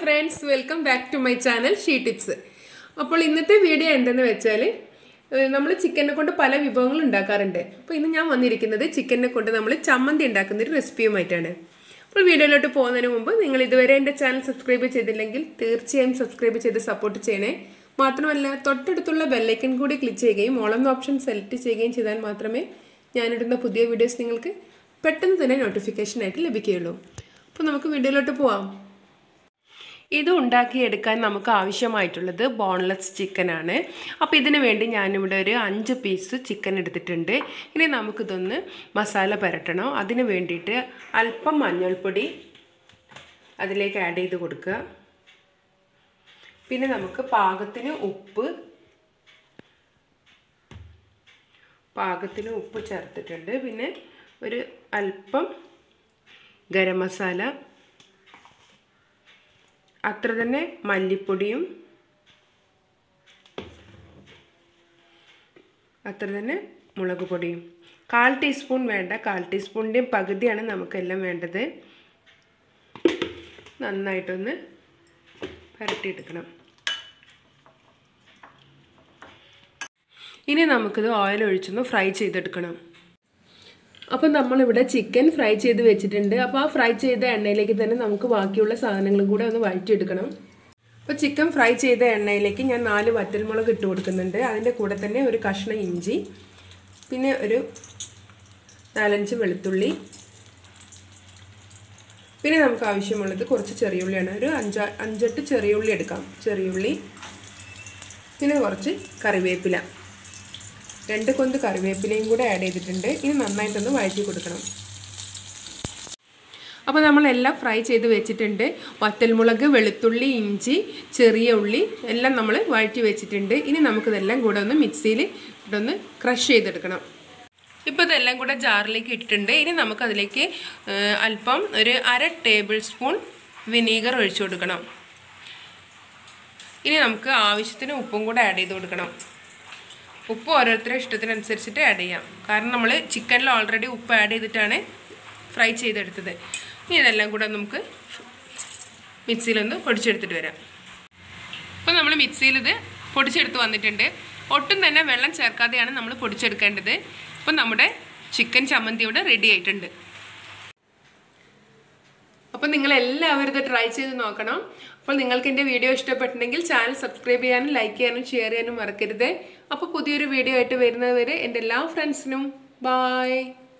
friends welcome back to my channel she tips അപ്പോൾ ഇന്നത്തെ video എന്തെന്ന് വെച്ചാൽ നമ്മൾ ചിക്കനെ കൊണ്ട് പല വിഭവങ്ങൾ ഉണ്ടാക്കാറുണ്ട് അപ്പോൾ ഇന്ന് ഞാൻ വന്നിരിക്കുന്നത് ചിക്കനെ കൊണ്ട് നമ്മൾ ചമ്മന്തി ഉണ്ടാക്കുന്ന ഒരു റെസിപ്പിയുമായിട്ടാണ് അപ്പോൾ വീഡിയോയിലോട്ട് പോകുന്നതിന് മുമ്പ് നിങ്ങൾ ഇതുവരെ എൻ്റെ ചാനൽ സബ്സ്ക്രൈബ് ചെയ്തില്ലെങ്കിൽ തീർച്ചയായും സബ്സ്ക്രൈബ് ചെയ്ത് സപ്പോർട്ട് ചെയ്യണേ മാത്രമല്ല തൊട്ടടുത്തുള്ള ബെല്ലൈക്കൻ കൂടി ക്ലിക്ക് ചെയ്യുകയും ഓളം ഓപ്ഷൻ സെലക്ട് ചെയ്യുകയും ചെയ്താൽ മാത്രമേ ഞാനിടുന്ന പുതിയ വീഡിയോസ് നിങ്ങൾക്ക് പെട്ടെന്ന് തന്നെ നോട്ടിഫിക്കേഷനായിട്ട് ലഭിക്കുകയുള്ളൂ അപ്പോൾ നമുക്ക് വീഡിയോയിലോട്ട് പോവാം ഇത് ഉണ്ടാക്കിയെടുക്കാൻ നമുക്ക് ആവശ്യമായിട്ടുള്ളത് ബോൺലെസ് ചിക്കനാണ് അപ്പോൾ ഇതിന് വേണ്ടി ഞാനിവിടെ ഒരു അഞ്ച് പീസ് ചിക്കൻ എടുത്തിട്ടുണ്ട് ഇനി നമുക്കിതൊന്ന് മസാല പുരട്ടണം അതിന് വേണ്ടിയിട്ട് അല്പം മഞ്ഞൾപ്പൊടി അതിലേക്ക് ആഡ് ചെയ്ത് കൊടുക്കുക പിന്നെ നമുക്ക് പാകത്തിന് ഉപ്പ് പാകത്തിന് ഉപ്പ് ചേർത്തിട്ടുണ്ട് പിന്നെ ഒരു അല്പം ഗരം മസാല അത്ര തന്നെ മല്ലിപ്പൊടിയും അത്ര തന്നെ മുളക് പൊടിയും കാൽ ടീസ്പൂൺ വേണ്ട കാൽ ടീസ്പൂണിൻ്റെയും പകുതിയാണ് നമുക്കെല്ലാം വേണ്ടത് നന്നായിട്ടൊന്ന് പരട്ടിയെടുക്കണം ഇനി നമുക്കിത് ഓയിൽ ഒഴിച്ചൊന്ന് ഫ്രൈ ചെയ്തെടുക്കണം അപ്പോൾ നമ്മളിവിടെ ചിക്കൻ ഫ്രൈ ചെയ്ത് വെച്ചിട്ടുണ്ട് അപ്പോൾ ആ ഫ്രൈ ചെയ്ത എണ്ണയിലേക്ക് തന്നെ നമുക്ക് ബാക്കിയുള്ള സാധനങ്ങളും കൂടെ ഒന്ന് വഴറ്റിയെടുക്കണം അപ്പോൾ ചിക്കൻ ഫ്രൈ ചെയ്ത എണ്ണയിലേക്ക് ഞാൻ നാല് വറ്റൽമുളക് ഇട്ട് കൊടുക്കുന്നുണ്ട് അതിൻ്റെ കൂടെ തന്നെ ഒരു കഷ്ണം ഇഞ്ചി പിന്നെ ഒരു നാലഞ്ച് വെളുത്തുള്ളി പിന്നെ നമുക്ക് ആവശ്യമുള്ളത് കുറച്ച് ചെറിയുള്ളിയാണ് ഒരു അഞ്ചാ അഞ്ചെട്ട് ചെറിയുള്ളി എടുക്കാം ചെറിയുള്ളി പിന്നെ കുറച്ച് കറിവേപ്പില രണ്ട് കൊന്ത് കറിവേപ്പിലയും കൂടെ ആഡ് ചെയ്തിട്ടുണ്ട് ഇനി നന്നായിട്ടൊന്ന് വഴറ്റി കൊടുക്കണം അപ്പോൾ നമ്മളെല്ലാം ഫ്രൈ ചെയ്ത് വെച്ചിട്ടുണ്ട് വറ്റൽമുളക് വെളുത്തുള്ളി ഇഞ്ചി ചെറിയ ഉള്ളി എല്ലാം നമ്മൾ വഴറ്റി വെച്ചിട്ടുണ്ട് ഇനി നമുക്കിതെല്ലാം കൂടെ ഒന്ന് മിക്സിയിൽ ഇട്ടൊന്ന് ക്രഷ് ചെയ്തെടുക്കണം ഇപ്പോൾ ഇതെല്ലാം കൂടെ ജാറിലേക്ക് ഇട്ടിട്ടുണ്ട് ഇനി നമുക്കതിലേക്ക് അല്പം ഒരു അര ടേബിൾ സ്പൂൺ വിനീഗർ ഒഴിച്ചു കൊടുക്കണം ഇനി നമുക്ക് ആവശ്യത്തിന് ഉപ്പും കൂടെ ആഡ് ചെയ്ത് കൊടുക്കണം ഉപ്പ് ഓരോരുത്തരുടെ ഇഷ്ടത്തിനനുസരിച്ചിട്ട് ആഡ് ചെയ്യാം കാരണം നമ്മൾ ചിക്കനിൽ ഓൾറെഡി ഉപ്പ് ആഡ് ചെയ്തിട്ടാണ് ഫ്രൈ ചെയ്തെടുത്തത് ഇനി ഇതെല്ലാം കൂടെ നമുക്ക് മിക്സിയിലൊന്ന് പൊടിച്ചെടുത്തിട്ട് വരാം അപ്പോൾ നമ്മൾ മിക്സിയിൽ ഇത് പൊടിച്ചെടുത്ത് വന്നിട്ടുണ്ട് ഒട്ടും തന്നെ വെള്ളം ചേർക്കാതെയാണ് നമ്മൾ പൊടിച്ചെടുക്കേണ്ടത് അപ്പം നമ്മുടെ ചിക്കൻ ചമ്മന്തി ഇവിടെ റെഡി ആയിട്ടുണ്ട് അപ്പോൾ നിങ്ങൾ എല്ലാവരും ഇത് ട്രൈ ചെയ്ത് നോക്കണം അപ്പോൾ നിങ്ങൾക്ക് എൻ്റെ വീഡിയോ ഇഷ്ടപ്പെട്ടിട്ടുണ്ടെങ്കിൽ ചാനൽ സബ്സ്ക്രൈബ് ചെയ്യാനും ലൈക്ക് ചെയ്യാനും ഷെയർ ചെയ്യാനും മറക്കരുത് അപ്പോൾ പുതിയൊരു വീഡിയോ ആയിട്ട് വരുന്നത് വരെ എൻ്റെ എല്ലാ ഫ്രണ്ട്സിനും ബായ്